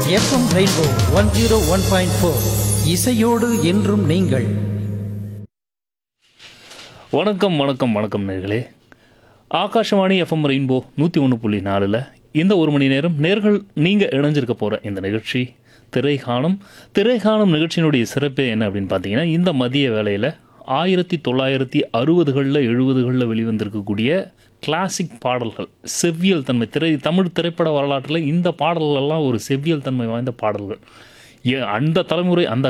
FM rainbow one zero one point four இசையோடு என்றும் நீங்கள் வணக்கம் வணக்கம் வணக்கம் நேர்களே ஆகாஷவாணி எஃப்எம் ரெயின்போ நூற்றி ஒன்று புள்ளி நாலில் இந்த ஒரு மணி நேரம் நேர்கள் நீங்கள் இணைஞ்சிருக்க போகிற இந்த நிகழ்ச்சி திரைகாணும் திரைகாணும் நிகழ்ச்சியினுடைய சிறப்பே என்ன அப்படின்னு பார்த்தீங்கன்னா இந்த மதிய வேளையில் ஆயிரத்தி தொள்ளாயிரத்தி அறுபதுகளில் எழுபதுகளில் வெளிவந்திருக்கக்கூடிய கிளாசிக் பாடல்கள் செவ்வியல் தன்மை திரை தமிழ் திரைப்பட வரலாற்றில் இந்த பாடல்கள்லாம் ஒரு செவ்வியல் தன்மை வாய்ந்த பாடல்கள் ஏ அந்த தலைமுறை அந்த